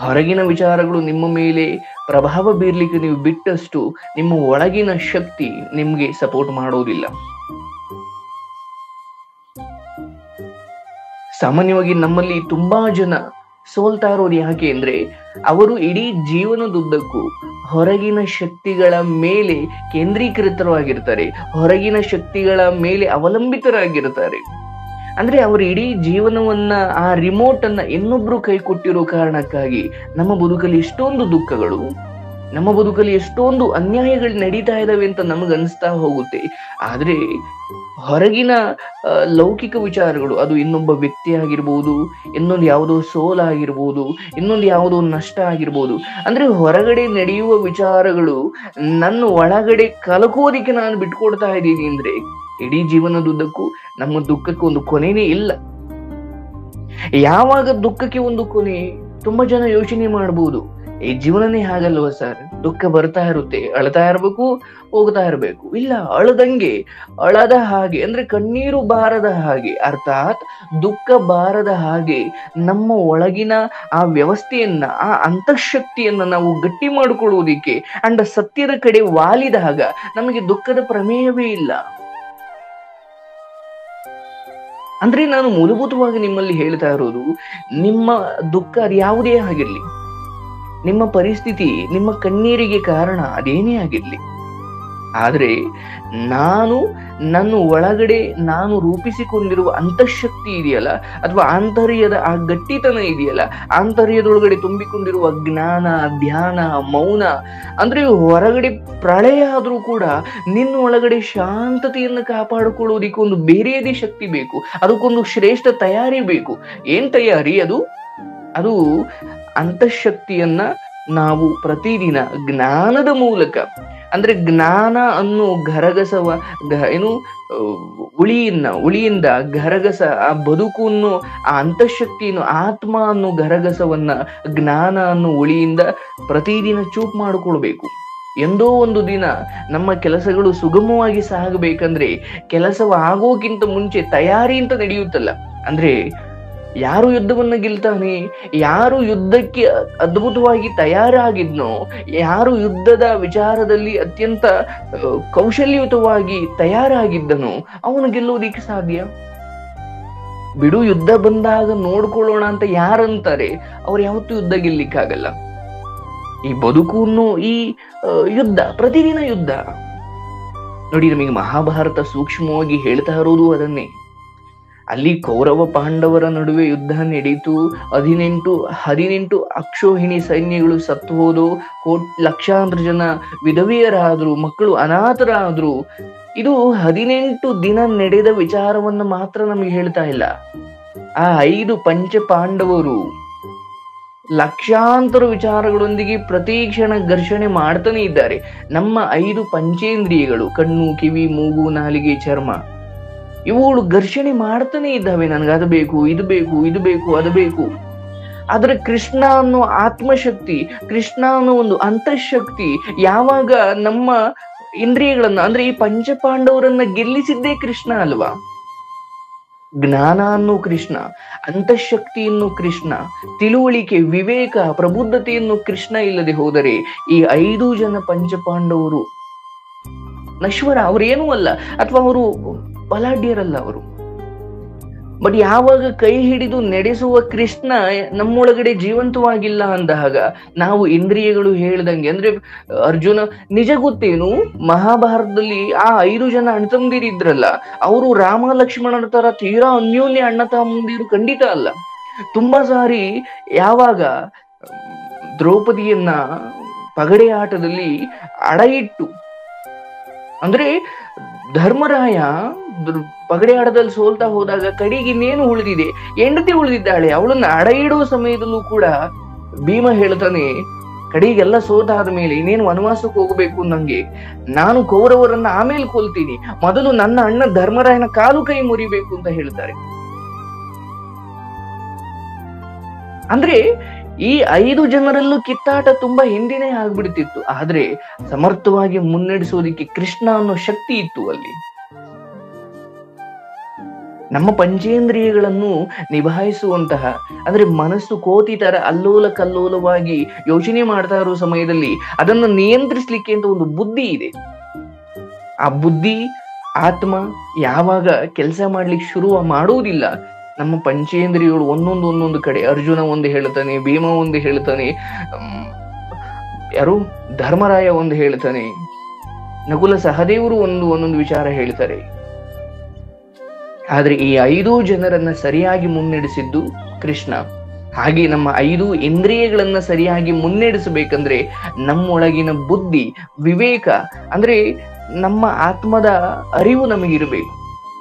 ಹೊರಗಿನ ವಿಚಾರಗಳು ನಿಮ್ಮ ಮೇಲೆ ಪ್ರಭಾವ ಬೀರ್ಲಿಕ್ಕೆ ನೀವು ಬಿಟ್ಟಷ್ಟು ನಿಮ್ಮ ಒಳಗಿನ ಶಕ್ತಿ ನಿಮ್ಗೆ ಸಪೋರ್ಟ್ ಮಾಡೋದಿಲ್ಲ ಸಾಮಾನ್ಯವಾಗಿ ನಮ್ಮಲ್ಲಿ ತುಂಬಾ ಜನ ಸೋಲ್ತಾ ಇರೋದು ಯಾಕೆ ಅಂದ್ರೆ ಅವರು ಇಡೀ ಜೀವನದುದ್ದಕ್ಕೂ ಹೊರಗಿನ ಶಕ್ತಿಗಳ ಮೇಲೆ ಕೇಂದ್ರೀಕೃತರಾಗಿರ್ತಾರೆ ಹೊರಗಿನ ಶಕ್ತಿಗಳ ಮೇಲೆ ಅವಲಂಬಿತರಾಗಿರ್ತಾರೆ ಅಂದ್ರೆ ಅವರು ಇಡೀ ಜೀವನವನ್ನ ಆ ರಿಮೋಟ್ ಅನ್ನ ಇನ್ನೊಬ್ರು ಕೈ ಕೊಟ್ಟಿರೋ ಕಾರಣಕ್ಕಾಗಿ ನಮ್ಮ ಬದುಕಲ್ಲಿ ಎಷ್ಟೊಂದು ದುಃಖಗಳು ನಮ್ಮ ಬದುಕಲ್ಲಿ ಎಷ್ಟೊಂದು ಅನ್ಯಾಯಗಳು ನಡೀತಾ ಇದಾವೆ ಅಂತ ನಮಗ್ ಅನಿಸ್ತಾ ಹೋಗುತ್ತೆ ಆದ್ರೆ ಹೊರಗಿನ ಆ, ಲೌಕಿಕ ವಿಚಾರಗಳು ಅದು ಇನ್ನೊಬ್ಬ ವ್ಯಕ್ತಿ ಆಗಿರ್ಬೋದು ಇನ್ನೊಂದು ಯಾವುದೋ ಸೋಲ್ ಆಗಿರ್ಬೋದು ಇನ್ನೊಂದು ಯಾವುದೋ ನಷ್ಟ ಆಗಿರ್ಬೋದು ಅಂದ್ರೆ ಹೊರಗಡೆ ನಡೆಯುವ ವಿಚಾರಗಳು ನನ್ನ ಒಳಗಡೆ ಕಲಕೋದಿಕ್ಕೆ ನಾನು ಬಿಟ್ಕೊಡ್ತಾ ಇದ್ದೀನಿ ಅಂದ್ರೆ ಇಡೀ ಜೀವನದುದ್ದಕ್ಕೂ ನಮ್ಮ ದುಃಖಕ್ಕೆ ಒಂದು ಕೊನೆನೇ ಇಲ್ಲ ಯಾವಾಗ ದುಃಖಕ್ಕೆ ಒಂದು ಕೊನೆ ತುಂಬಾ ಜನ ಯೋಚನೆ ಮಾಡಬಹುದು ಈ ಜೀವನನೇ ಹಾಗಲ್ವ ಸರ್ ದುಃಖ ಬರ್ತಾ ಇರುತ್ತೆ ಅಳ್ತಾ ಇರ್ಬೇಕು ಹೋಗ್ತಾ ಇರ್ಬೇಕು ಇಲ್ಲ ಅಳದಂಗೆ ಅಳದ ಹಾಗೆ ಅಂದ್ರೆ ಕಣ್ಣೀರು ಬಾರದ ಹಾಗೆ ಅರ್ಥಾತ್ ದುಃಖ ಬಾರದ ಹಾಗೆ ನಮ್ಮ ಒಳಗಿನ ಆ ವ್ಯವಸ್ಥೆಯನ್ನ ಆ ಅಂತಃಶಕ್ತಿಯನ್ನ ನಾವು ಗಟ್ಟಿ ಮಾಡಿಕೊಳ್ಳುವುದಕ್ಕೆ ಅಂಡ್ ಸತ್ಯದ ಕಡೆ ವಾಲಿದಾಗ ನಮಗೆ ದುಃಖದ ಪ್ರಮೇಯವೇ ಇಲ್ಲ ಅಂದ್ರೆ ನಾನು ಮೂಲಭೂತವಾಗಿ ನಿಮ್ಮಲ್ಲಿ ಹೇಳ್ತಾ ಇರೋದು ನಿಮ್ಮ ದುಃಖ ಅದು ಯಾವುದೇ ಆಗಿರ್ಲಿ ನಿಮ್ಮ ಪರಿಸ್ಥಿತಿ ನಿಮ್ಮ ಕಣ್ಣೀರಿಗೆ ಕಾರಣ ಅದೇನೇ ಆಗಿರ್ಲಿ ಆದ್ರೆ ನಾನು ನನ್ನ ಒಳಗಡೆ ನಾನು ರೂಪಿಸಿಕೊಂಡಿರುವ ಅಂತಃಶಕ್ತಿ ಇದೆಯಲ್ಲ ಅಥವಾ ಆಂತರ್ಯದ ಆ ಗಟ್ಟಿತನ ಇದೆಯಲ್ಲ ಆಂತರ್ಯದೊಳಗಡೆ ತುಂಬಿಕೊಂಡಿರುವ ಜ್ಞಾನ ಧ್ಯಾನ ಮೌನ ಅಂದ್ರೆ ಹೊರಗಡೆ ಪ್ರಳಯ ಆದ್ರೂ ಕೂಡ ನಿನ್ನ ಒಳಗಡೆ ಶಾಂತತೆಯನ್ನು ಕಾಪಾಡಿಕೊಳ್ಳುವುದಕ್ಕೆ ಒಂದು ಬೇರೆಯದೇ ಶಕ್ತಿ ಬೇಕು ಅದಕ್ಕೊಂದು ಶ್ರೇಷ್ಠ ತಯಾರಿ ಬೇಕು ಏನ್ ತಯಾರಿ ಅದು ಅದು ಅಂತಃಶಕ್ತಿಯನ್ನ ನಾವು ಪ್ರತಿದಿನ ಜ್ಞಾನದ ಮೂಲಕ ಅಂದ್ರೆ ಜ್ಞಾನ ಅನ್ನೋ ಗರಗಸವ ಗ- ಏನು ಆ, ಉಳಿಯನ್ನ ಉಳಿಯಿಂದ ಗರಗಸ ಆ ಬದುಕು ಅನ್ನೋ ಆ ಅಂತಃಶಕ್ತಿಯನ್ನು ಆತ್ಮ ಅನ್ನೋ ಗರಗಸವನ್ನ ಜ್ಞಾನ ಅನ್ನೋ ಉಳಿಯಿಂದ ಪ್ರತಿದಿನ ಚೂಪ್ ಮಾಡಿಕೊಳ್ಬೇಕು ಎಂದೋ ಒಂದು ದಿನ ನಮ್ಮ ಕೆಲಸಗಳು ಸುಗಮವಾಗಿ ಸಾಗಬೇಕಂದ್ರೆ ಕೆಲಸವ ಆಗೋಕ್ಕಿಂತ ಮುಂಚೆ ತಯಾರಿ ಅಂತ ನಡೆಯುತ್ತಲ್ಲ ಅಂದ್ರೆ ಯಾರು ಯುದ್ಧವನ್ನ ಗೆಲ್ತಾನೆ ಯಾರು ಯುದ್ಧಕ್ಕೆ ಅದ್ಭುತವಾಗಿ ತಯಾರಾಗಿದ್ನೋ ಯಾರು ಯುದ್ಧದ ವಿಚಾರದಲ್ಲಿ ಅತ್ಯಂತ ಆ, ಕೌಶಲ್ಯಯುತವಾಗಿ ತಯಾರಾಗಿದ್ದನೋ ಅವನು ಗೆಲ್ಲುವುದಕ್ಕೆ ಸಾಧ್ಯ ಬಿಡು ಯುದ್ಧ ಬಂದಾಗ ನೋಡ್ಕೊಳ್ಳೋಣ ಅಂತ ಯಾರಂತಾರೆ ಅವ್ರು ಯಾವತ್ತೂ ಯುದ್ಧ ಗೆಲ್ಲಿಕ್ಕಾಗಲ್ಲ ಈ ಬದುಕನ್ನು ಈ ಆ, ಯುದ್ಧ ಪ್ರತಿದಿನ ಯುದ್ಧ ನೋಡಿ ನಮಗೆ ಮಹಾಭಾರತ ಸೂಕ್ಷ್ಮವಾಗಿ ಹೇಳ್ತಾ ಇರೋದು ಅದನ್ನೇ ಅಲ್ಲಿ ಕೌರವ ಪಾಂಡವರ ನಡುವೆ ಯುದ್ಧ ನಡೀತು ಹದಿನೆಂಟು ಹದಿನೆಂಟು ಅಕ್ಷೋಹಿಣಿ ಸೈನ್ಯಗಳು ಸತ್ತು ಹೋದು ಕೋಟ್ ಲಕ್ಷಾಂತರ ಜನ ವಿಧವೆಯರಾದ್ರು ಮಕ್ಕಳು ಅನಾಥರಾದ್ರು ಇದು ಹದಿನೆಂಟು ದಿನ ನಡೆದ ವಿಚಾರವನ್ನು ಮಾತ್ರ ನಮಗೆ ಹೇಳ್ತಾ ಇಲ್ಲ ಆ ಐದು ಪಂಚ ಪಾಂಡವರು ಲಕ್ಷಾಂತರ ವಿಚಾರಗಳೊಂದಿಗೆ ಪ್ರತಿ ಕ್ಷಣ ಘರ್ಷಣೆ ಮಾಡ್ತಾನೆ ಇದ್ದಾರೆ ನಮ್ಮ ಐದು ಪಂಚೇಂದ್ರಿಯಗಳು ಕಣ್ಣು ಕಿವಿ ಮೂಗು ನಾಲಿಗೆ ಚರ್ಮ ಇವುಗಳು ಘರ್ಷಣೆ ಮಾಡ್ತಾನೆ ಇದ್ದಾವೆ ನನಗೆ ಅದು ಬೇಕು ಇದು ಬೇಕು ಇದು ಬೇಕು ಅದು ಬೇಕು ಆದ್ರೆ ಕೃಷ್ಣ ಅನ್ನೋ ಆತ್ಮಶಕ್ತಿ ಕೃಷ್ಣ ಅನ್ನೋ ಒಂದು ಅಂತಃಶಕ್ತಿ ಯಾವಾಗ ನಮ್ಮ ಇಂದ್ರಿಯಗಳನ್ನ ಅಂದ್ರೆ ಈ ಪಂಚಪಾಂಡವರನ್ನ ಗೆಲ್ಲಿಸಿದ್ದೇ ಕೃಷ್ಣ ಅಲ್ವಾ ಜ್ಞಾನ ಅನ್ನೋ ಕೃಷ್ಣ ಅಂತಃಶಕ್ತಿಯನ್ನು ಕೃಷ್ಣ ತಿಳುವಳಿಕೆ ವಿವೇಕ ಪ್ರಬುದ್ಧತೆಯನ್ನು ಕೃಷ್ಣ ಇಲ್ಲದೆ ಹೋದರೆ ಈ ಐದು ಜನ ಪಂಚಪಾಂಡವರು ನಶ್ವರ ಅವರೇನೂ ಅಲ್ಲ ಅಥವಾ ಅವರು ಬಲಾಢ್ಯರಲ್ಲ ಅವರು ಬಟ್ ಯಾವಾಗ ಕೈ ಹಿಡಿದು ನಡೆಸುವ ಕೃಷ್ಣ ನಮ್ಮೊಳಗಡೆ ಜೀವಂತವಾಗಿಲ್ಲ ಅಂದಾಗ ನಾವು ಇಂದ್ರಿಯಗಳು ಹೇಳ್ದಂಗೆ ಅಂದ್ರೆ ಅರ್ಜುನ ನಿಜ ಗೊತ್ತೇನು ಮಹಾಭಾರತದಲ್ಲಿ ಆ ಐದು ಜನ ಅಣ್ಣತಮ್ಮಂದಿರಿದ್ರಲ್ಲ ಅವರು ರಾಮ ಲಕ್ಷ್ಮಣರ ತರ ತೀರಾ ಅನ್ಯೋನ್ಯ ಅಣ್ಣ ತಮ್ಮಂದಿರು ಖಂಡಿತ ಅಲ್ಲ ತುಂಬಾ ಸಾರಿ ಯಾವಾಗ ದ್ರೌಪದಿಯನ್ನ ಪಗಡೆ ಆಟದಲ್ಲಿ ಅಡ ಇಟ್ಟು ಅಂದ್ರೆ ಧರ್ಮರಾಯ ದ್ರ- ಪಗಡೆ ಆಟದಲ್ಲಿ ಸೋಲ್ತಾ ಹೋದಾಗ ಕಡೆಗೆ ಇನ್ನೇನು ಉಳಿದಿದೆ ಹೆಂಡತಿ ಉಳಿದಿದ್ದಾಳೆ ಅವಳನ್ನ ಅಡ ಇಡುವ ಸಮಯದಲ್ಲೂ ಕೂಡ ಭೀಮ ಹೇಳ್ತಾನೆ ಕಡೆಗೆಲ್ಲ ಸೋತಾದ ಮೇಲೆ ಇನ್ನೇನು ವನವಾಸಕ್ಕೆ ಹೋಗಬೇಕು ನಂಗೆ ನಾನು ಕೌರವರನ್ನ ಆಮೇಲೆ ಕೊಲ್ತೀನಿ ಮೊದಲು ನನ್ನ ಅಣ್ಣ ಧರ್ಮರಾಯನ ಕಾಲು ಕೈ ಮುರಿಬೇಕು ಅಂತ ಹೇಳ್ತಾರೆ ಅಂದ್ರೆ ಈ ಐದು ಜನರಲ್ಲೂ ಕಿತ್ತಾಟ ತುಂಬಾ ಹಿಂದಿನೇ ಆಗ್ಬಿಡ್ತಿತ್ತು ಆದ್ರೆ ಸಮರ್ಥವಾಗಿ ಮುನ್ನಡೆಸೋದಿಕ್ಕೆ ಕೃಷ್ಣ ಅನ್ನೋ ಶಕ್ತಿ ಇತ್ತು ಅಲ್ಲಿ ನಮ್ಮ ಪಂಚೇಂದ್ರಿಯಗಳನ್ನು ನಿಭಾಯಿಸುವಂತಹ ಅಂದ್ರೆ ಮನಸ್ಸು ಕೋತಿ ತರ ಅಲ್ಲೋಲ ಕಲ್ಲೋಲವಾಗಿ ಯೋಚನೆ ಮಾಡ್ತಾ ಇರೋ ಸಮಯದಲ್ಲಿ ಅದನ್ನು ನಿಯಂತ್ರಿಸ್ಲಿಕ್ಕೆ ಅಂತ ಒಂದು ಬುದ್ಧಿ ಇದೆ ಆ ಬುದ್ಧಿ ಆತ್ಮ ಯಾವಾಗ ಕೆಲಸ ಮಾಡ್ಲಿಕ್ಕೆ ಶುರು ಮಾಡುವುದಿಲ್ಲ ನಮ್ಮ ಪಂಚೇಂದ್ರಿಯಗಳು ಒಂದೊಂದು ಒಂದೊಂದು ಕಡೆ ಅರ್ಜುನ ಒಂದು ಹೇಳ್ತಾನೆ ಭೀಮ ಒಂದು ಹೇಳ್ತಾನೆ ಹ್ಮ್, ಯಾರು ಧರ್ಮರಾಯ ಒಂದು ಹೇಳ್ತಾನೆ ನಕುಲ ಸಹದೇವರು ಒಂದು ಒಂದೊಂದು ವಿಚಾರ ಹೇಳ್ತಾರೆ ಆದ್ರೆ ಈ ಐದು ಜನರನ್ನ ಸರಿಯಾಗಿ ಮುನ್ನಡೆಸಿದ್ದು ಕೃಷ್ಣ ಹಾಗೆ ನಮ್ಮ ಐದು ಇಂದ್ರಿಯಗಳನ್ನ ಸರಿಯಾಗಿ ಮುನ್ನಡೆಸಬೇಕಂದ್ರೆ ನಮ್ಮೊಳಗಿನ ಬುದ್ಧಿ ವಿವೇಕ ಅಂದ್ರೆ ನಮ್ಮ ಆತ್ಮದ ಅರಿವು ನಮಗಿರಬೇಕು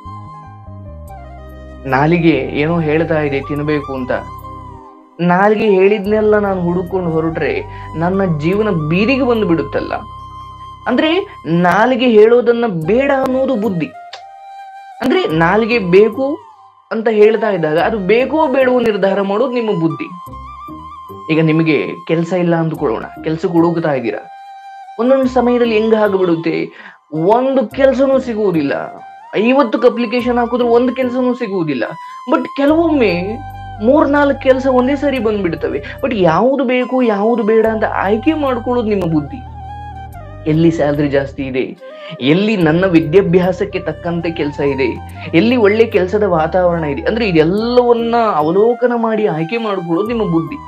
ನಾಲಿಗೆ ಏನೋ ಹೇಳ್ತಾ ಇದೆ ತಿನ್ಬೇಕು ಅಂತ ನಾಲಿಗೆ ಹೇಳಿದ್ನೆಲ್ಲ ನಾನು ಹುಡುಕೊಂಡು ಹೊರಟ್ರೆ ನನ್ನ ಜೀವನ ಬೀದಿಗೆ ಬಂದು ಬಿಡುತ್ತಲ್ಲ ಅಂದ್ರೆ ನಾಲಿಗೆ ಹೇಳೋದನ್ನ ಬೇಡ ಅನ್ನೋದು ಬುದ್ಧಿ ಅಂದ್ರೆ ನಾಲಿಗೆ ಬೇಕು ಅಂತ ಹೇಳ್ತಾ ಇದ್ದಾಗ ಅದು ಬೇಕೋ ಬೇಡವೋ ನಿರ್ಧಾರ ಮಾಡೋದು ನಿಮ್ಮ ಬುದ್ಧಿ ಈಗ ನಿಮಗೆ ಕೆಲಸ ಇಲ್ಲ ಅಂದ್ಕೊಳ್ಳೋಣ ಕೆಲ್ಸಕ್ಕೆ ಹುಡುಕ್ತಾ ಇದ್ದೀರಾ ಒಂದೊಂದು ಸಮಯದಲ್ಲಿ ಹೆಂಗ ಆಗ್ಬಿಡುತ್ತೆ ಒಂದು ಕೆಲಸನೂ ಸಿಗುವುದಿಲ್ಲ ಐವತ್ತು ಅಪ್ಲಿಕೇಶನ್ ಹಾಕಿದ್ರು ಒಂದು ಕೆಲಸನೂ ಸಿಗುವುದಿಲ್ಲ ಬಟ್ ಕೆಲವೊಮ್ಮೆ ಮೂರ್ನಾಲ್ಕು ಕೆಲಸ ಒಂದೇ ಸರಿ ಬಂದ್ಬಿಡ್ತವೆ ಬಟ್ ಯಾವುದು ಬೇಕು ಯಾವುದು ಬೇಡ ಅಂತ ಆಯ್ಕೆ ಮಾಡ್ಕೊಳ್ಳೋದು ನಿಮ್ಮ ಬುದ್ಧಿ ಎಲ್ಲಿ ಸ್ಯಾಲ್ರಿ ಜಾಸ್ತಿ ಇದೆ ಎಲ್ಲಿ ನನ್ನ ವಿದ್ಯಾಭ್ಯಾಸಕ್ಕೆ ತಕ್ಕಂತೆ ಕೆಲಸ ಇದೆ ಎಲ್ಲಿ ಒಳ್ಳೆ ಕೆಲಸದ ವಾತಾವರಣ ಇದೆ ಅಂದ್ರೆ ಇದೆಲ್ಲವನ್ನ ಅವಲೋಕನ ಮಾಡಿ ಆಯ್ಕೆ ಮಾಡ್ಕೊಳ್ಳೋದು ನಿಮ್ಮ ಬುದ್ಧಿ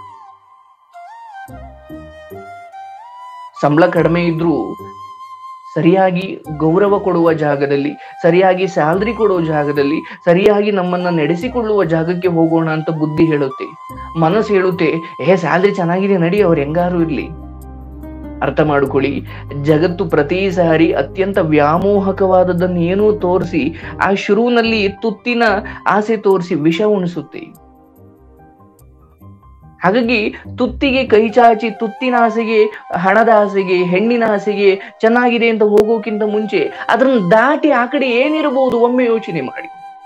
ಸಂಬಳ ಕಡಿಮೆ ಇದ್ರೂ ಸರಿಯಾಗಿ ಗೌರವ ಕೊಡುವ ಜಾಗದಲ್ಲಿ ಸರಿಯಾಗಿ ಸ್ಯಾಲ್ರಿ ಕೊಡುವ ಜಾಗದಲ್ಲಿ ಸರಿಯಾಗಿ ನಮ್ಮನ್ನ ನಡೆಸಿಕೊಳ್ಳುವ ಜಾಗಕ್ಕೆ ಹೋಗೋಣ ಅಂತ ಬುದ್ಧಿ ಹೇಳುತ್ತೆ ಮನಸ್ಸು ಹೇಳುತ್ತೆ ಏ ಸ್ಯಾಲ್ರಿ ಚೆನ್ನಾಗಿದೆ ನಡಿ ಅವ್ರು ಹೆಂಗಾರು ಇರ್ಲಿ ಅರ್ಥ ಮಾಡ್ಕೊಳ್ಳಿ ಜಗತ್ತು ಪ್ರತಿ ಸಾರಿ ಅತ್ಯಂತ ವ್ಯಾಮೋಹಕವಾದದ್ದನ್ನು ಏನೋ ತೋರಿಸಿ ಆ ಶುರುವಿನಲ್ಲಿ ತುತ್ತಿನ ಆಸೆ ತೋರಿಸಿ ವಿಷ ಉಣಿಸುತ್ತೆ ಹಾಗಾಗಿ ತುತ್ತಿಗೆ ಕೈ ಚಾಚಿ ತುತ್ತಿನ ಆಸೆಗೆ ಹಣದ ಆಸೆಗೆ ಹೆಣ್ಣಿನ ಆಸೆಗೆ ಚೆನ್ನಾಗಿದೆ ಅಂತ ಹೋಗೋಕ್ಕಿಂತ ಮುಂಚೆ ಅದನ್ನ ದಾಟಿ ಆ ಕಡೆ ಏನಿರಬಹುದು ಒಮ್ಮೆ ಯೋಚನೆ ಮಾಡಿ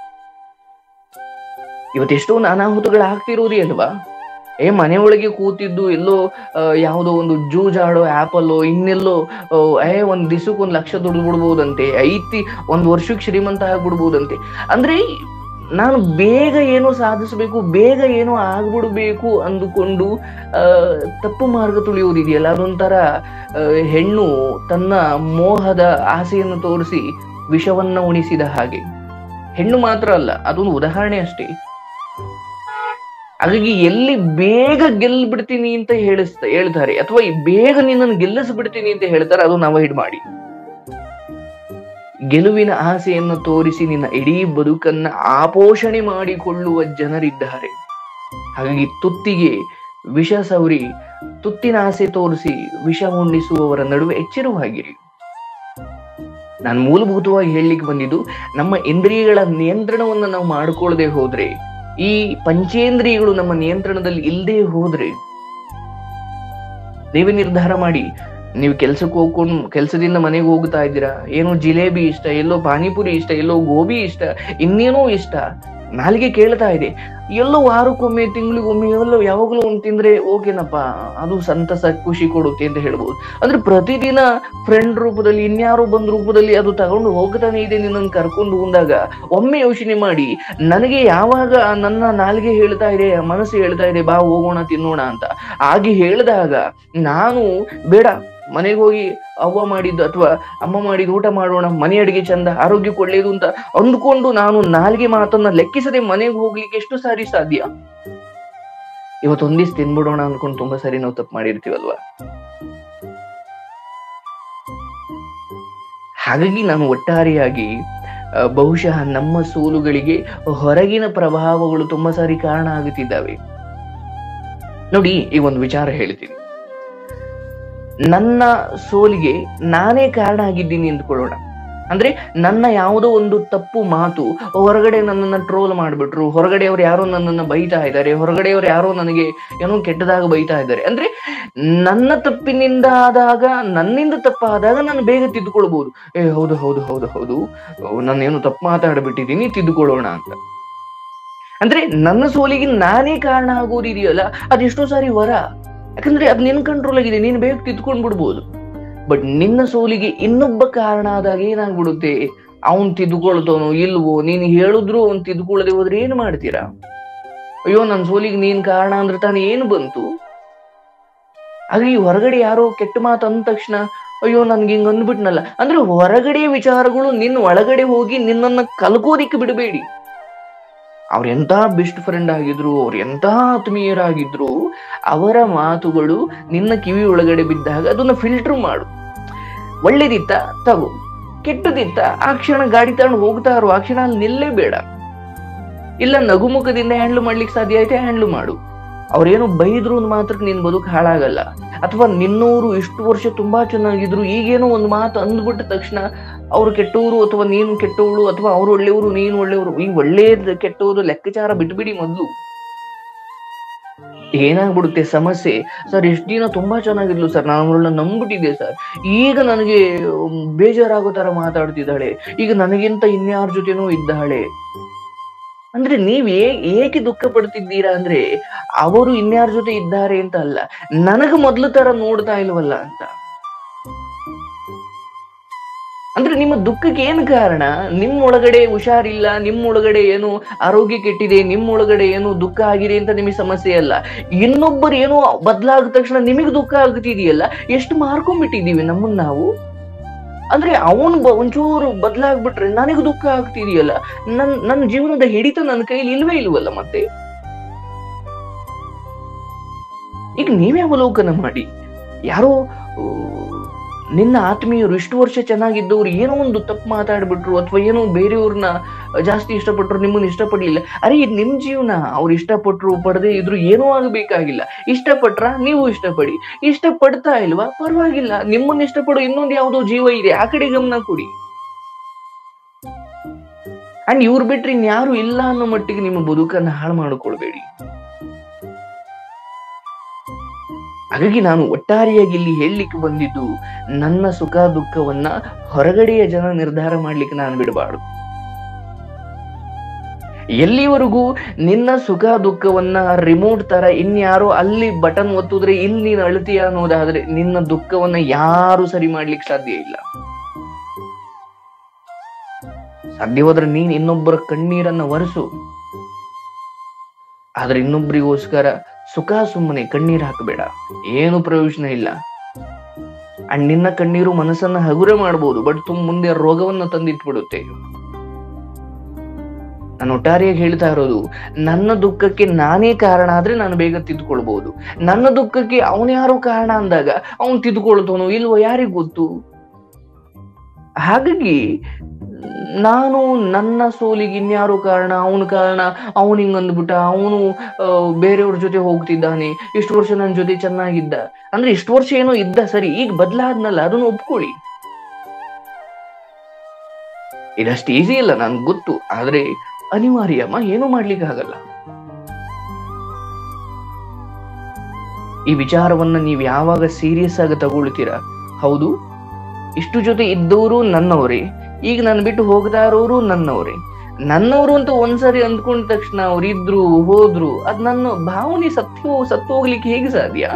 ಇವತ್ತೆಷ್ಟೋ ಅನಾಹುತಗಳಾಗ್ತಿರೋದೇ ಅಲ್ವಾ ಏ ಮನೆಯೊಳಗೆ ಕೂತಿದ್ದು ಎಲ್ಲೋ ಆ, ಯಾವುದೋ ಒಂದು ಜೂಜಾಡೋ ಆಪಲ್ಲೋ ಇನ್ನೆಲ್ಲೋ ಆ, ಏ ಒಂದ್ ದಿವಸಕ್ಕೆ ಒಂದ್ ಲಕ್ಷ ದುಡ್ಡು ಬಿಡ್ಬೋದಂತೆ ಐತಿ ಒಂದ್ ವರ್ಷಕ್ಕೆ ಶ್ರೀಮಂತ ಆಗ್ಬಿಡ್ಬೋದಂತೆ ಅಂದ್ರೆ ನಾನು ಬೇಗ ಏನೋ ಸಾಧಿಸಬೇಕು ಬೇಗ ಏನೋ ಆಗ್ಬಿಡ್ಬೇಕು ಅಂದುಕೊಂಡು ಆ ತಪ್ಪು ಮಾರ್ಗ ತುಳಿಯೋದಿದೆಯಲ್ಲ ಅದೊಂಥರ ಆ, ಹೆಣ್ಣು ತನ್ನ ಮೋಹದ ಆಸೆಯನ್ನು ತೋರಿಸಿ ವಿಷವನ್ನ ಉಣಿಸಿದ ಹಾಗೆ ಹೆಣ್ಣು ಮಾತ್ರ ಅಲ್ಲ ಅದೊಂದು ಉದಾಹರಣೆ ಅಷ್ಟೇ ಹಾಗಾಗಿ ಎಲ್ಲಿ ಬೇಗ ಗೆಲ್ಬಿಡ್ತೀನಿ ಅಂತ ಹೇಳಿಸ್ತ ಹೇಳ್ತಾರೆ ಅಥವಾ ಈ ಬೇಗ ನಿನ್ನನ್ನು ಗೆಲ್ಲಿಸ್ಬಿಡ್ತೀನಿ ಅಂತ ಹೇಳ್ತಾರೆ ಅದನ್ನ ಅವಾಯ್ಡ್ ಮಾಡಿ ಗೆಲುವಿನ ಆಸೆಯನ್ನು ತೋರಿಸಿ ನಿನ್ನ ಇಡೀ ಬದುಕನ್ನ ಆಪೋಷಣೆ ಮಾಡಿಕೊಳ್ಳುವ ಜನರಿದ್ದಾರೆ ಹಾಗಾಗಿ ತುತ್ತಿಗೆ ವಿಷ ಸವರಿ ತುತ್ತಿನ ಆಸೆ ತೋರಿಸಿ ವಿಷ ಉಣ್ಣಿಸುವವರ ನಡುವೆ ಎಚ್ಚರವಾಗಿರಿ ನಾನು ಮೂಲಭೂತವಾಗಿ ಹೇಳಲಿಕ್ಕೆ ಬಂದಿದ್ದು ನಮ್ಮ ಇಂದ್ರಿಯಗಳ ನಿಯಂತ್ರಣವನ್ನು ನಾವು ಮಾಡಿಕೊಳ್ಳದೆ ಹೋದ್ರೆ ಈ ಪಂಚೇಂದ್ರಿಯಗಳು ನಮ್ಮ ನಿಯಂತ್ರಣದಲ್ಲಿ ಇಲ್ಲದೆ ಹೋದ್ರೆ ನೀವೇ ನಿರ್ಧಾರ ಮಾಡಿ ನೀವು ಕೆಲ್ಸಕ್ಕೆ ಹೋಗ್ಕೊಂಡು ಕೆಲಸದಿಂದ ಮನೆಗೆ ಹೋಗ್ತಾ ಇದ್ದೀರಾ ಏನೋ ಜಿಲೇಬಿ ಇಷ್ಟ ಎಲ್ಲೋ ಪಾನಿಪುರಿ ಇಷ್ಟ ಎಲ್ಲೋ ಗೋಬಿ ಇಷ್ಟ ಇನ್ನೇನೋ ಇಷ್ಟ ನಾಲಿಗೆ ಕೇಳ್ತಾ ಇದೆ ಎಲ್ಲೋ ವಾರಕ್ಕೊಮ್ಮೆ ತಿಂಗಳಿಗೊಮ್ಮೆ ಎಲ್ಲೋ ಯಾವಾಗಲೂ ಒಂದು ತಿಂದ್ರೆ ಓಕೆನಪ್ಪ ಅದು ಸಂತಸ ಖುಷಿ ಕೊಡುತ್ತೆ ಅಂತ ಹೇಳ್ಬೋದು ಅಂದ್ರೆ ಪ್ರತಿದಿನ ಫ್ರೆಂಡ್ ರೂಪದಲ್ಲಿ ಇನ್ಯಾರೋ ಬಂದ್ ರೂಪದಲ್ಲಿ ಅದು ತಗೊಂಡು ಹೋಗ್ತಾನೆ ಇದೆ ನಿನ್ನನ್ನು ಕರ್ಕೊಂಡು ಹೋದಾಗ ಒಮ್ಮೆ ಯೋಚನೆ ಮಾಡಿ ನನಗೆ ಯಾವಾಗ ನನ್ನ ನಾಲಿಗೆ ಹೇಳ್ತಾ ಇದೆ ಮನಸ್ಸು ಹೇಳ್ತಾ ಇದೆ ಬಾ ಹೋಗೋಣ ತಿನ್ನೋಣ ಅಂತ ಹಾಗೆ ಹೇಳಿದಾಗ ನಾನು ಬೇಡ ಮನೆಗೆ ಹೋಗಿ ಅವ್ವ ಮಾಡಿದ್ದು ಅಥವಾ ಅಮ್ಮ ಮಾಡಿದ ಊಟ ಮಾಡೋಣ ಮನೆ ಅಡಿಗೆ ಚಂದ ಆರೋಗ್ಯಕ್ಕೆ ಒಳ್ಳೇದು ಅಂತ ಅಂದ್ಕೊಂಡು ನಾನು ನಾಲ್ಗೆ ಮಾತನ್ನ ಲೆಕ್ಕಿಸದೆ ಮನೆಗೆ ಹೋಗ್ಲಿಕ್ಕೆ ಎಷ್ಟು ಸಾರಿ ಸಾಧ್ಯ ಇವತ್ತು ಒಂದಿವ್ಸ ತಿನ್ಬಿಡೋಣ ಅನ್ಕೊಂಡು ತುಂಬಾ ಸರಿ ನಾವು ತಪ್ಪು ಮಾಡಿರ್ತೀವಲ್ವಾ ಹಾಗಾಗಿ ನಾನು ಒಟ್ಟಾರೆಯಾಗಿ ಆ, ಬಹುಶಃ ನಮ್ಮ ಸೋಲುಗಳಿಗೆ ಹೊರಗಿನ ಪ್ರಭಾವಗಳು ತುಂಬಾ ಸಾರಿ ಕಾರಣ ಆಗುತ್ತಿದ್ದಾವೆ ನೋಡಿ ಈ ಒಂದು ವಿಚಾರ ಹೇಳ್ತೀನಿ ನನ್ನ ಸೋಲಿಗೆ ನಾನೇ ಕಾರಣ ಆಗಿದ್ದೀನಿ ಎಂದುಕೊಳ್ಳೋಣ ಅಂದ್ರೆ ನನ್ನ ಯಾವುದೋ ಒಂದು ತಪ್ಪು ಮಾತು ಹೊರಗಡೆ ನನ್ನನ್ನ ಟ್ರೋಲ್ ಮಾಡ್ಬಿಟ್ರು ಹೊರಗಡೆಯವ್ರು ಯಾರೋ ನನ್ನನ್ನ ಬೈತಾ ಇದ್ದಾರೆ ಹೊರಗಡೆಯವ್ರು ಯಾರೋ ನನಗೆ ಏನೋ ಕೆಟ್ಟದಾಗ ಬೈತಾ ಇದ್ದಾರೆ ಅಂದ್ರೆ ನನ್ನ ತಪ್ಪಿನಿಂದ ಆದಾಗ ನನ್ನಿಂದ ತಪ್ಪಾದಾಗ ನಾನು ಬೇಗ ತಿದ್ದುಕೊಳ್ಬಹುದು ಏ ಹೌದು ಹೌದು ಹೌದು ಹೌದು ನಾನೇನು ತಪ್ಪು ಮಾತಾಡ್ಬಿಟ್ಟಿದ್ದೀನಿ ತಿದ್ದುಕೊಳ್ಳೋಣ ಅಂತ ಅಂದ್ರೆ ನನ್ನ ಸೋಲಿಗೆ ನಾನೇ ಕಾರಣ ಆಗೋದಿದೆಯಲ್ಲ ಅದೆಷ್ಟೋ ಸಾರಿ ವರ ಯಾಕಂದ್ರೆ ಅದ್ ನಿನ್ ಕಂಟ್ರೋಲ್ ಆಗಿದೆ ನೀನ್ ಬೇಗ ತಿದ್ಕೊಂಡ್ ಬಿಡ್ಬೋದು ಬಟ್ ನಿನ್ನ ಸೋಲಿಗೆ ಇನ್ನೊಬ್ಬ ಕಾರಣ ಆದಾಗ ಏನಾಗ್ಬಿಡುತ್ತೆ ಅವನ್ ತಿದ್ಕೊಳ್ತಾನೋ ಇಲ್ವೋ ನೀನ್ ಹೇಳಿದ್ರು ಅವ್ನ್ ತಿದ್ಕೊಳ್ಳದೆ ಹೋದ್ರೆ ಏನ್ ಮಾಡ್ತೀರಾ ಅಯ್ಯೋ ನನ್ ಸೋಲಿಗೆ ನೀನ್ ಕಾರಣ ಅಂದ್ರೆ ತಾನೇ ಏನು ಬಂತು ಹಾಗೆ ಈ ಹೊರಗಡೆ ಯಾರೋ ಕೆಟ್ಟ ಮಾತು ಅಂದ ತಕ್ಷಣ ಅಯ್ಯೋ ನನ್ಗೆ ಹಿಂಗ್ ಅಂದ್ಬಿಟ್ನಲ್ಲ ಅಂದ್ರೆ ಹೊರಗಡೆ ವಿಚಾರಗಳು ನಿನ್ನ ಒಳಗಡೆ ಹೋಗಿ ನಿನ್ನನ್ನ ಕಲ್ಕೋದಿಕ್ಕೆ ಬಿಡಬೇಡಿ ಅವ್ರ ಎಂತ ಬೆಸ್ಟ್ ಫ್ರೆಂಡ್ ಆಗಿದ್ರು ಅವ್ರ ಎಂತ ಆತ್ಮೀಯರಾಗಿದ್ರು ಅವರ ಮಾತುಗಳು ನಿನ್ನ ಕಿವಿ ಒಳಗಡೆ ಬಿದ್ದಾಗ ಅದನ್ನ ಫಿಲ್ಟರ್ ಮಾಡು ಒಳ್ಳೇದಿತ್ತ ತಗೋ ಕೆಟ್ಟದಿತ್ತ ಆ ಕ್ಷಣ ಗಾಡಿ ತಗೊಂಡು ಹೋಗ್ತಾ ಇರೋ ಆ ಕ್ಷಣ ಅಲ್ಲಿ ನಿಲ್ಲೇ ಬೇಡ ಇಲ್ಲ ನಗುಮುಖದಿಂದ ಹ್ಯಾಂಡ್ಲ್ ಮಾಡ್ಲಿಕ್ಕೆ ಸಾಧ್ಯ ಐತೆ ಹ್ಯಾಂಡ್ಲ್ ಮಾಡು ಅವ್ರೇನು ಬೈದ್ರು ಅಂದ್ ಮಾತ್ರ ನಿನ್ ಬದುಕು ಹಾಳಾಗಲ್ಲ ಅಥವಾ ನಿನ್ನವರು ಇಷ್ಟು ವರ್ಷ ತುಂಬಾ ಚೆನ್ನಾಗಿದ್ರು ಈಗೇನೋ ಒಂದು ಮಾತು ಅಂದ್ಬಿಟ್ಟ ತಕ್ಷಣ ಅವ್ರು ಕೆಟ್ಟವರು ಅಥವಾ ನೀನು ಕೆಟ್ಟವಳು ಅಥವಾ ಅವ್ರು ಒಳ್ಳೆಯವರು ನೀನು ಒಳ್ಳೆಯವರು ಈ ಒಳ್ಳೇದ್ ಕೆಟ್ಟವರು ಲೆಕ್ಕಾಚಾರ ಬಿಟ್ಬಿಡಿ ಮೊದ್ಲು ಏನಾಗ್ಬಿಡುತ್ತೆ ಸಮಸ್ಯೆ ಸರ್ ಎಷ್ಟು ದಿನ ತುಂಬಾ ಚೆನ್ನಾಗಿದ್ಲು ಸರ್ ನಾನು ಅವಳನ್ನ ನಂಬ್ಬಿಟ್ಟಿದ್ದೆ ಸರ್ ಈಗ ನನಗೆ ಉಮ್, ಬೇಜಾರಾಗೋ ತರ ಮಾತಾಡ್ತಿದ್ದಾಳೆ ಈಗ ನನಗಿಂತ ಇನ್ಯಾರ ಜೊತೆನೂ ಇದ್ದಾಳೆ ಅಂದ್ರೆ ನೀವ್ ಏ- ಏಕೆ ದುಃಖ ಪಡ್ತಿದ್ದೀರಾ ಅಂದ್ರೆ ಅವರು ಇನ್ಯಾರ ಜೊತೆ ಇದ್ದಾರೆ ಅಂತ ಅಲ್ಲ ನನಗ ಮೊದ್ಲು ತರ ನೋಡ್ತಾ ಇಲ್ವಲ್ಲ ಅಂತ ಅಂದ್ರೆ ನಿಮ್ಮ ದುಃಖಕ್ಕೆ ಏನು ಕಾರಣ ನಿಮ್ಮ ಒಳಗಡೆ ಹುಷಾರಿಲ್ಲ ನಿಮ್ಮ ಒಳಗಡೆ ಏನು ಆರೋಗ್ಯ ಕೆಟ್ಟಿದೆ ನಿಮ್ಮ ಒಳಗಡೆ ಏನು ದುಃಖ ಆಗಿದೆ ಅಂತ ನಿಮಗೆ ಸಮಸ್ಯೆ ಅಲ್ಲ ಇನ್ನೊಬ್ಬರು ಏನೋ ಬದಲಾದ ತಕ್ಷಣ ನಿಮಗೆ ದುಃಖ ಆಗ್ತಿದೆಯಲ್ಲ ಎಷ್ಟು ಮಾರ್ಕೊಂಡ್ಬಿಟ್ಟಿದೀವಿ ನಮ್ಮನ್ನ ನಾವು ಅಂದ್ರೆ ಅವನ್ ಬ- ಒಂಚೂರು ಬದಲಾಗ್ಬಿಟ್ರೆ ನನಗೆ ದುಃಖ ಆಗ್ತಿದೆಯಲ್ಲ ನನ್ ನನ್ನ ಜೀವನದ ಹಿಡಿತ ನನ್ನ ಕೈಲಿ ಇಲ್ವೇ ಇಲ್ವಲ್ಲ ಮತ್ತೆ ಈಗ ನೀವೇ ಅವಲೋಕನ ಮಾಡಿ ಯಾರೋ ಆ, ನಿನ್ನ ಆತ್ಮೀಯರು ಇಷ್ಟು ವರ್ಷ ಚೆನ್ನಾಗಿದ್ದವ್ರು ಏನೋ ಒಂದು ತಪ್ಪು ಮಾತಾಡ್ಬಿಟ್ರು ಅಥವಾ ಏನೋ ಬೇರೆಯವ್ರನ್ನ ಜಾಸ್ತಿ ಇಷ್ಟಪಟ್ರು ನಿಮ್ಮನ್ನ ಇಷ್ಟಪಡ್ಲಿಲ್ಲ ಅರೆ ಇದು ನಿಮ್ ಜೀವನ ಅವ್ರು ಇಷ್ಟಪಟ್ರು ಪಡದೆ ಇದ್ರು ಏನೂ ಆಗಬೇಕಾಗಿಲ್ಲ ಇಷ್ಟಪಟ್ರ ನೀವು ಇಷ್ಟಪಡಿ ಇಷ್ಟಪಡ್ತಾ ಇಲ್ವಾ ಪರವಾಗಿಲ್ಲ ನಿಮ್ಮನ್ನ ಇಷ್ಟಪಡೋ ಇನ್ನೊಂದು ಯಾವ್ದೋ ಜೀವ ಇದೆ ಆ ಕಡೆ ಗಮನ ಕೊಡಿ ಅಂಡ್ ಇವ್ರು ಬಿಟ್ರೆ ಇನ್ಯಾರು ಇಲ್ಲ ಅನ್ನೋ ಮಟ್ಟಿಗೆ ನಿಮ್ಮ ಬದುಕನ್ನ ಹಾಳು ಮಾಡ್ಕೊಳ್ಬೇಡಿ ಹಾಗಾಗಿ ನಾನು ಒಟ್ಟಾರೆಯಾಗಿ ಇಲ್ಲಿ ಹೇಳಲಿಕ್ಕೆ ಬಂದಿದ್ದು ನನ್ನ ಸುಖ ದುಃಖವನ್ನ ಹೊರಗಡೆಯ ಜನ ನಿರ್ಧಾರ ಮಾಡ್ಲಿಕ್ಕೆ ನಾನು ಬಿಡಬಾರ್ದು ಎಲ್ಲಿವರೆಗೂ ನಿನ್ನ ಸುಖ ದುಃಖವನ್ನ ರಿಮೋಟ್ ತರ ಇನ್ಯಾರೋ ಅಲ್ಲಿ ಬಟನ್ ಒತ್ತಿದ್ರೆ ಇಲ್ಲಿ ನೀನು ಅಳ್ತೀಯ ಅನ್ನೋದಾದ್ರೆ ನಿನ್ನ ದುಃಖವನ್ನ ಯಾರು ಸರಿ ಮಾಡ್ಲಿಕ್ಕೆ ಸಾಧ್ಯ ಇಲ್ಲ ಸಾಧ್ಯವಾದ್ರೆ ನೀನ್ ಇನ್ನೊಬ್ಬರ ಕಣ್ಣೀರನ್ನ ಒರೆಸು ಆದ್ರೆ ಇನ್ನೊಬ್ರಿಗೋಸ್ಕರ ಸುಖ ಸುಮ್ಮನೆ ಕಣ್ಣೀರ್ ಹಾಕಬೇಡ ಏನು ಪ್ರಯೋಜನ ಇಲ್ಲ ಅಂಡ್ ನಿನ್ನ ಕಣ್ಣೀರು ಮನಸ್ಸನ್ನ ಹಗುರ ಮಾಡಬಹುದು ಬಟ್ ತುಂಬ ಮುಂದೆ ರೋಗವನ್ನ ತಂದಿಟ್ಬಿಡುತ್ತೆ ನಾನು ಒಟ್ಟಾರೆಯಾಗಿ ಹೇಳ್ತಾ ಇರೋದು ನನ್ನ ದುಃಖಕ್ಕೆ ನಾನೇ ಕಾರಣ ಆದ್ರೆ ನಾನು ಬೇಗ ತಿದ್ಕೊಳ್ಬಹುದು ನನ್ನ ದುಃಖಕ್ಕೆ ಅವನ್ಯಾರೋ ಕಾರಣ ಅಂದಾಗ ಅವನ್ ತಿದ್ಕೊಳ್ತಾನೋ ಇಲ್ವೋ ಯಾರಿಗ್ ಗೊತ್ತು ಹಾಗಾಗಿ ನಾನು ನನ್ನ ಸೋಲಿಗೆ ಇನ್ಯಾರು ಕಾರಣ ಅವನ ಕಾರಣ ಅವನು ಹಿಂಗ್ ಅಂದ್ಬಿಟ್ಟ ಅವನು ಬೇರೆಯವ್ರ ಜೊತೆ ಹೋಗ್ತಿದ್ದಾನೆ ಇಷ್ಟು ವರ್ಷ ನನ್ನ ಜೊತೆ ಚೆನ್ನಾಗಿದ್ದ ಅಂದ್ರೆ ಇಷ್ಟು ವರ್ಷ ಏನೋ ಇದ್ದ ಸರಿ ಈಗ ಬದಲಾದ್ನಲ್ಲ ಅದನ್ನ ಒಪ್ಕೊಳ್ಳಿ ಇದಷ್ಟು ಈಸಿ ಇಲ್ಲ ನನ್ಗೆ ಗೊತ್ತು ಆದ್ರೆ ಅನಿವಾರ್ಯಮ್ಮ ಏನೂ ಮಾಡ್ಲಿಕ್ಕೆ ಆಗಲ್ಲ ಈ ವಿಚಾರವನ್ನ ನೀವು ಯಾವಾಗ ಸೀರಿಯಸ್ ಆಗಿ ತಗೊಳ್ತೀರಾ ಹೌದು ಇಷ್ಟು ಜೊತೆ ಇದ್ದವರು ನನ್ನವರೇ ಈಗ ನಾನು ಬಿಟ್ಟು ಹೋಗ್ತಾ ಇರೋರು ನನ್ನವರೇ ನನ್ನವರು ಅಂತ ಒಂದ್ಸರಿ ಅಂದ್ಕೊಂಡ ತಕ್ಷಣ ಅವ್ರು ಇದ್ರು ಹೋದ್ರು ಅದ್ ನನ್ನ ಭಾವನೆ ಸತ್ತು ಸತ್ತು ಹೋಗ್ಲಿಕ್ಕೆ ಹೇಗೆ ಸಾಧ್ಯ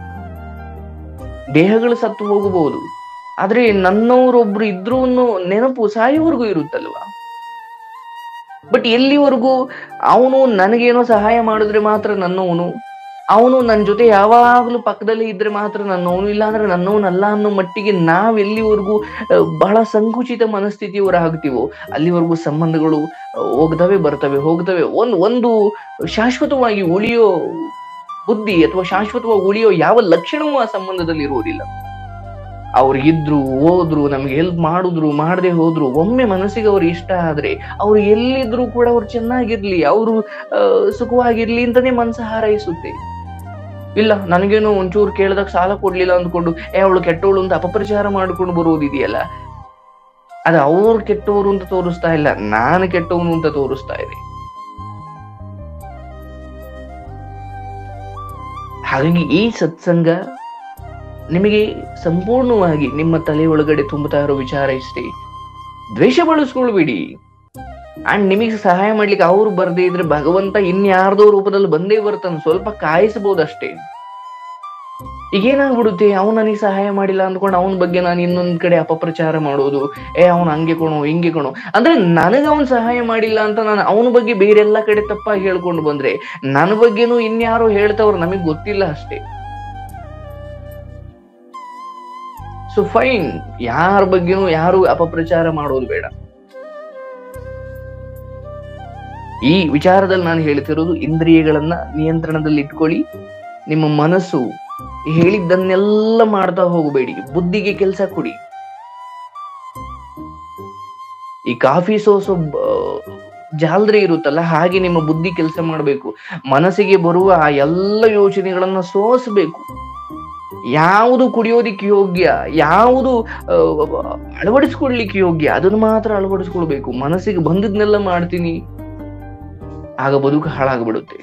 ದೇಹಗಳು ಸತ್ತು ಹೋಗಬಹುದು ಆದ್ರೆ ನನ್ನವರೊಬ್ರು ಇದ್ರು ಅನ್ನೋ ನೆನಪು ಸಾಯೋವರೆಗೂ ಇರುತ್ತಲ್ವಾ ಬಟ್ ಎಲ್ಲಿವರೆಗೂ ಅವನು ನನಗೇನೋ ಸಹಾಯ ಮಾಡಿದ್ರೆ ಮಾತ್ರ ನನ್ನವನು ಅವನು ನನ್ನ ಜೊತೆ ಯಾವಾಗ್ಲೂ ಪಕ್ಕದಲ್ಲಿ ಇದ್ರೆ ಮಾತ್ರ ನನ್ನವನು ಇಲ್ಲಾಂದ್ರೆ ನನ್ನವನಲ್ಲ ಅನ್ನೋ ಮಟ್ಟಿಗೆ ನಾವ್ ಎಲ್ಲಿವರೆಗೂ ಆ, ಬಹಳ ಸಂಕುಚಿತ ಮನಸ್ಥಿತಿಯವರ ಆಗ್ತೀವೋ ಅಲ್ಲಿವರೆಗೂ ಸಂಬಂಧಗಳು ಆ, ಹೋಗ್ತವೆ ಬರ್ತವೆ ಹೋಗ್ತವೆ ಒಂದ್ ಒಂದು ಶಾಶ್ವತವಾಗಿ ಉಳಿಯೋ ಬುದ್ಧಿ ಅಥವಾ ಶಾಶ್ವತವಾಗಿ ಉಳಿಯೋ ಯಾವ ಲಕ್ಷಣವೂ ಆ ಸಂಬಂಧದಲ್ಲಿ ಇರುವುದಿಲ್ಲ ಅವ್ರು ಇದ್ರು ಹೋದ್ರು ನಮ್ಗೆ ಹೆಲ್ಪ್ ಮಾಡಿದ್ರು ಮಾಡದೆ ಹೋದ್ರು ಒಮ್ಮೆ ಮನಸ್ಸಿಗೆ ಅವ್ರು ಇಷ್ಟ ಆದ್ರೆ ಅವ್ರು ಎಲ್ಲಿದ್ರು ಕೂಡ ಅವ್ರು ಚೆನ್ನಾಗಿರ್ಲಿ ಅವರು ಸುಖವಾಗಿರ್ಲಿ ಅಂತಾನೆ ಮನಸ್ಸು ಹಾರೈಸುತ್ತೆ ಇಲ್ಲ ನನಗೇನು ಒಂಚೂರು ಕೇಳಿದಾಗ ಸಾಲ ಕೊಡ್ಲಿಲ್ಲ ಅಂದ್ಕೊಂಡು ಏ ಅವಳು ಕೆಟ್ಟವಳು ಅಂತ ಅಪಪ್ರಚಾರ ಮಾಡ್ಕೊಂಡು ಬರೋದಿದೆಯಲ್ಲ ಅದು ಅವ್ರು ಕೆಟ್ಟವರು ಅಂತ ತೋರಿಸ್ತಾ ಇಲ್ಲ ನಾನು ಕೆಟ್ಟವನು ಅಂತ ತೋರಿಸ್ತಾ ಇದೆ ಹಾಗಾಗಿ ಈ ಸತ್ಸಂಗ ನಿಮಗೆ ಸಂಪೂರ್ಣವಾಗಿ ನಿಮ್ಮ ತಲೆ ಒಳಗಡೆ ತುಂಬುತ್ತಾ ಇರೋ ವಿಚಾರ ಇಷ್ಟೇ ದ್ವೇಷ ಬಳಸ್ಕೊಳ್ಬೇಡಿ ಅಂಡ್ ನಿಮಗೆ ಸಹಾಯ ಮಾಡ್ಲಿಕ್ಕೆ ಅವ್ರು ಬರ್ದೇ ಇದ್ರೆ ಭಗವಂತ ಇನ್ಯಾರ್ದೋ ರೂಪದಲ್ಲಿ ಬಂದೇ ಬರ್ತಾನೆ ಸ್ವಲ್ಪ ಕಾಯಿಸಬಹುದಷ್ಟೇ ಈಗ ಏನಾಗ್ಬಿಡುತ್ತೆ ಅವ್ನು ನನಗೆ ಸಹಾಯ ಮಾಡಿಲ್ಲ ಅಂದ್ಕೊಂಡು ಅವನ ಬಗ್ಗೆ ನಾನು ಇನ್ನೊಂದ್ ಕಡೆ ಅಪಪ್ರಚಾರ ಮಾಡೋದು ಏ ಅವ್ನು ಹಂಗೆ ಕಣೋ ಹಿಂಗೆ ಕಣೋ ಅಂದ್ರೆ ನನಗೆ ಅವನ್ ಸಹಾಯ ಮಾಡಿಲ್ಲ ಅಂತ ನಾನು ಅವನ ಬಗ್ಗೆ ಬೇರೆಲ್ಲ ಕಡೆ ತಪ್ಪಾಗಿ ಹೇಳ್ಕೊಂಡು ಬಂದ್ರೆ ನನ್ನ ಬಗ್ಗೆನೂ ಇನ್ಯಾರೋ ಹೇಳ್ತವ್ರು ನಮಗ್ ಗೊತ್ತಿಲ್ಲ ಅಷ್ಟೇ ಸೊ ಫೈನ್ ಯಾರ ಬಗ್ಗೆನೂ ಯಾರು ಅಪಪ್ರಚಾರ ಮಾಡೋದು ಬೇಡ ಈ ವಿಚಾರದಲ್ಲಿ ನಾನು ಹೇಳ್ತಿರೋದು ಇಂದ್ರಿಯಗಳನ್ನ ನಿಯಂತ್ರಣದಲ್ಲಿ ಇಟ್ಕೊಳ್ಳಿ ನಿಮ್ಮ ಮನಸ್ಸು ಹೇಳಿದ್ದನ್ನೆಲ್ಲ ಮಾಡ್ತಾ ಹೋಗಬೇಡಿ ಬುದ್ಧಿಗೆ ಕೆಲಸ ಕೊಡಿ ಈ ಕಾಫಿ ಸೋಸೋ ಜಾಲರಿ ಇರುತ್ತಲ್ಲ ಹಾಗೆ ನಿಮ್ಮ ಬುದ್ಧಿ ಕೆಲಸ ಮಾಡಬೇಕು ಮನಸ್ಸಿಗೆ ಬರುವ ಆ ಎಲ್ಲ ಯೋಚನೆಗಳನ್ನ ಸೋಸಬೇಕು ಯಾವುದು ಕುಡಿಯೋದಿಕ್ಕೆ ಯೋಗ್ಯ ಯಾವುದು ಆ, ಅಳವಡಿಸ್ಕೊಳ್ಲಿಕ್ಕೆ ಯೋಗ್ಯ ಅದನ್ನು ಮಾತ್ರ ಅಳವಡಿಸ್ಕೊಳ್ಬೇಕು ಮನಸ್ಸಿಗೆ ಬಂದಿದ್ನೆಲ್ಲ ಮಾಡ್ತೀನಿ ಆಗ ಬದುಕು ಹಾಳಾಗ್ಬಿಡುತ್ತೆ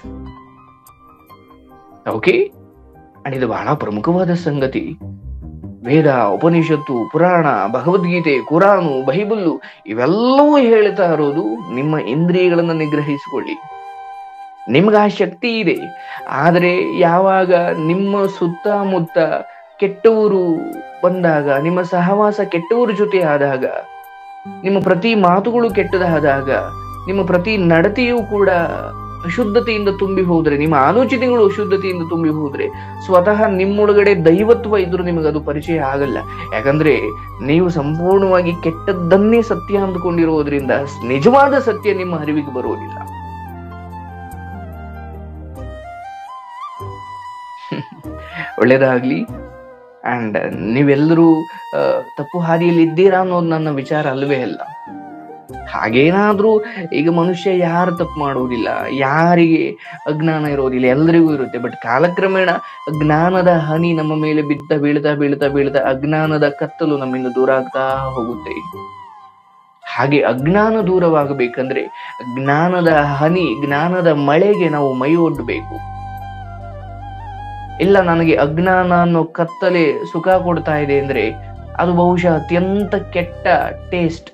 ಓಕೆ ಅಂಡ್ ಇದು ಬಹಳ ಪ್ರಮುಖವಾದ ಸಂಗತಿ ವೇದ ಉಪನಿಷತ್ತು ಪುರಾಣ ಭಗವದ್ಗೀತೆ ಕುರಾನು ಬೈಬಲ್ಲು ಇವೆಲ್ಲವೂ ಹೇಳ್ತಾ ಇರೋದು ನಿಮ್ಮ ಇಂದ್ರಿಯಗಳನ್ನ ನಿಗ್ರಹಿಸಿಕೊಳ್ಳಿ ನಿಮ್ಗೆ ಆ ಶಕ್ತಿ ಇದೆ ಆದರೆ ಯಾವಾಗ ನಿಮ್ಮ ಸುತ್ತಮುತ್ತ ಕೆಟ್ಟವರು ಬಂದಾಗ ನಿಮ್ಮ ಸಹವಾಸ ಕೆಟ್ಟವರ ಜೊತೆ ಆದಾಗ ನಿಮ್ಮ ಪ್ರತಿ ಮಾತುಗಳು ಕೆಟ್ಟದಾದಾಗ ನಿಮ್ಮ ಪ್ರತಿ ನಡತೆಯೂ ಕೂಡ ಅಶುದ್ಧತೆಯಿಂದ ತುಂಬಿ ಹೋದ್ರೆ ನಿಮ್ಮ ಆಲೋಚನೆಗಳು ಅಶುದ್ಧತೆಯಿಂದ ತುಂಬಿ ಹೋದ್ರೆ ಸ್ವತಃ ನಿಮ್ಮೊಳಗಡೆ ದೈವತ್ವ ಇದ್ರೂ ನಿಮಗೆ ಅದು ಪರಿಚಯ ಆಗಲ್ಲ ಯಾಕಂದ್ರೆ ನೀವು ಸಂಪೂರ್ಣವಾಗಿ ಕೆಟ್ಟದ್ದನ್ನೇ ಸತ್ಯ ಅಂದುಕೊಂಡಿರೋದ್ರಿಂದ ನಿಜವಾದ ಸತ್ಯ ನಿಮ್ಮ ಅರಿವಿಗೆ ಬರುವುದಿಲ್ಲ ಒಳ್ಳೇದಾಗ್ಲಿ ಅಂಡ್ ನೀವೆಲ್ಲರೂ ಆ, ತಪ್ಪು ಹಾದಿಯಲ್ಲಿ ಇದ್ದೀರಾ ಅನ್ನೋದು ನನ್ನ ವಿಚಾರ ಅಲ್ವೇ ಅಲ್ಲ ಹಾಗೇನಾದ್ರೂ ಈಗ ಮನುಷ್ಯ ಯಾರು ತಪ್ಪು ಮಾಡುವುದಿಲ್ಲ ಯಾರಿಗೆ ಅಜ್ಞಾನ ಇರೋದಿಲ್ಲ ಎಲ್ರಿಗೂ ಇರುತ್ತೆ ಬಟ್ ಕಾಲಕ್ರಮೇಣ ಜ್ಞಾನದ ಹನಿ ನಮ್ಮ ಮೇಲೆ ಬಿದ್ದ ಬೀಳ್ತಾ ಬೀಳ್ತಾ ಬೀಳ್ತಾ ಅಜ್ಞಾನದ ಕತ್ತಲು ನಮ್ಮಿಂದ ದೂರ ಆಗ್ತಾ ಹೋಗುತ್ತೆ ಹಾಗೆ ಅಜ್ಞಾನ ದೂರವಾಗಬೇಕಂದ್ರೆ ಜ್ಞಾನದ ಹನಿ ಜ್ಞಾನದ ಮಳೆಗೆ ನಾವು ಮೈ ಒಡ್ಡಬೇಕು ಇಲ್ಲ ನನಗೆ ಅಜ್ಞಾನ ಅನ್ನೋ ಕತ್ತಲೆ ಸುಖ ಕೊಡ್ತಾ ಇದೆ ಅಂದ್ರೆ ಅದು ಬಹುಶಃ ಅತ್ಯಂತ ಕೆಟ್ಟ ಟೇಸ್ಟ್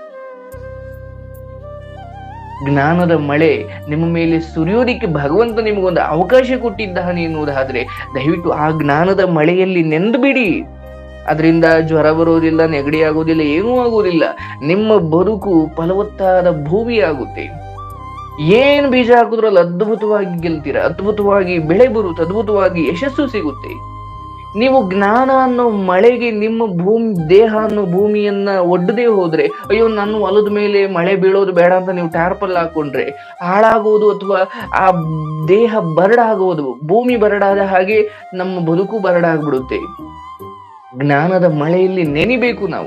ಜ್ಞಾನದ ಮಳೆ ನಿಮ್ಮ ಮೇಲೆ ಸುರಿಯೋದಿಕ್ಕೆ ಭಗವಂತ ನಿಮಗೊಂದು ಅವಕಾಶ ಕೊಟ್ಟಿದ್ದಾನೆ ಎನ್ನುವುದಾದ್ರೆ ದಯವಿಟ್ಟು ಆ ಜ್ಞಾನದ ಮಳೆಯಲ್ಲಿ ನೆಂದು ಬಿಡಿ ಅದರಿಂದ ಜ್ವರ ಬರೋದಿಲ್ಲ ನೆಗಡಿ ಆಗೋದಿಲ್ಲ ಏನೂ ಆಗೋದಿಲ್ಲ ನಿಮ್ಮ ಬದುಕು ಫಲವತ್ತಾದ ಭೂಮಿ ಆಗುತ್ತೆ ಏನ್ ಬೀಜ ಹಾಕಿದ್ರು ಅಲ್ಲಿ ಅದ್ಭುತವಾಗಿ ಗೆಲ್ತೀರ ಅದ್ಭುತವಾಗಿ ಬೆಳೆ ಬರುತ್ತೆ ಅದ್ಭುತವಾಗಿ ಯಶಸ್ಸು ಸಿಗುತ್ತೆ ನೀವು ಜ್ಞಾನ ಅನ್ನೋ ಮಳೆಗೆ ನಿಮ್ಮ ಭೂಮಿ ದೇಹ ಅನ್ನೋ ಭೂಮಿಯನ್ನ ಒಡ್ಡದೆ ಹೋದ್ರೆ ಅಯ್ಯೋ ನನ್ನ ಹೊಲದ ಮೇಲೆ ಮಳೆ ಬೀಳೋದು ಬೇಡ ಅಂತ ನೀವು ಟ್ಯಾರ್ಪಲ್ ಹಾಕೊಂಡ್ರೆ ಹಾಳಾಗೋದು ಅಥವಾ ಆ ದೇಹ ಬರಡಾಗೋದು ಭೂಮಿ ಬರಡಾದ ಹಾಗೆ ನಮ್ಮ ಬದುಕು ಬರಡಾಗ್ಬಿಡುತ್ತೆ ಜ್ಞಾನದ ಮಳೆಯಲ್ಲಿ ನೆನಿಬೇಕು ನಾವು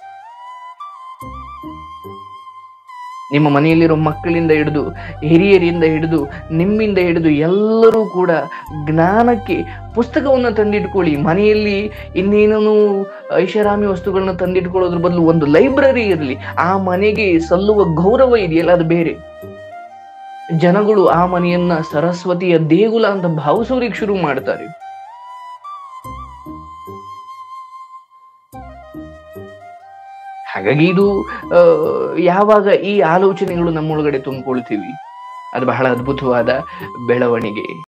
ನಿಮ್ಮ ಮನೆಯಲ್ಲಿರೋ ಮಕ್ಕಳಿಂದ ಹಿಡಿದು ಹಿರಿಯರಿಂದ ಹಿಡಿದು ನಿಮ್ಮಿಂದ ಹಿಡಿದು ಎಲ್ಲರೂ ಕೂಡ ಜ್ಞಾನಕ್ಕೆ ಪುಸ್ತಕವನ್ನು ತಂದಿಟ್ಕೊಳ್ಳಿ ಮನೆಯಲ್ಲಿ ಇನ್ನೇನೂ ಐಷಾರಾಮಿ ವಸ್ತುಗಳನ್ನ ತಂದಿಟ್ಕೊಳ್ಳೋದ್ರ ಬದಲು ಒಂದು ಲೈಬ್ರರಿ ಇರಲಿ ಆ ಮನೆಗೆ ಸಲ್ಲುವ ಗೌರವ ಇದೆಯಲ್ಲ ಅದು ಬೇರೆ ಜನಗಳು ಆ ಮನೆಯನ್ನ ಸರಸ್ವತಿಯ ದೇಗುಲ ಅಂತ ಭಾವಿಸೋರಿಗೆ ಶುರು ಮಾಡ್ತಾರೆ ಹಾಗಾಗಿ ಇದು ಆ, ಯಾವಾಗ ಈ ಆಲೋಚನೆಗಳು ನಮ್ಮೊಳಗಡೆ ತುಂಬಿಕೊಳ್ತೀವಿ ಅದು ಬಹಳ ಅದ್ಭುತವಾದ ಬೆಳವಣಿಗೆ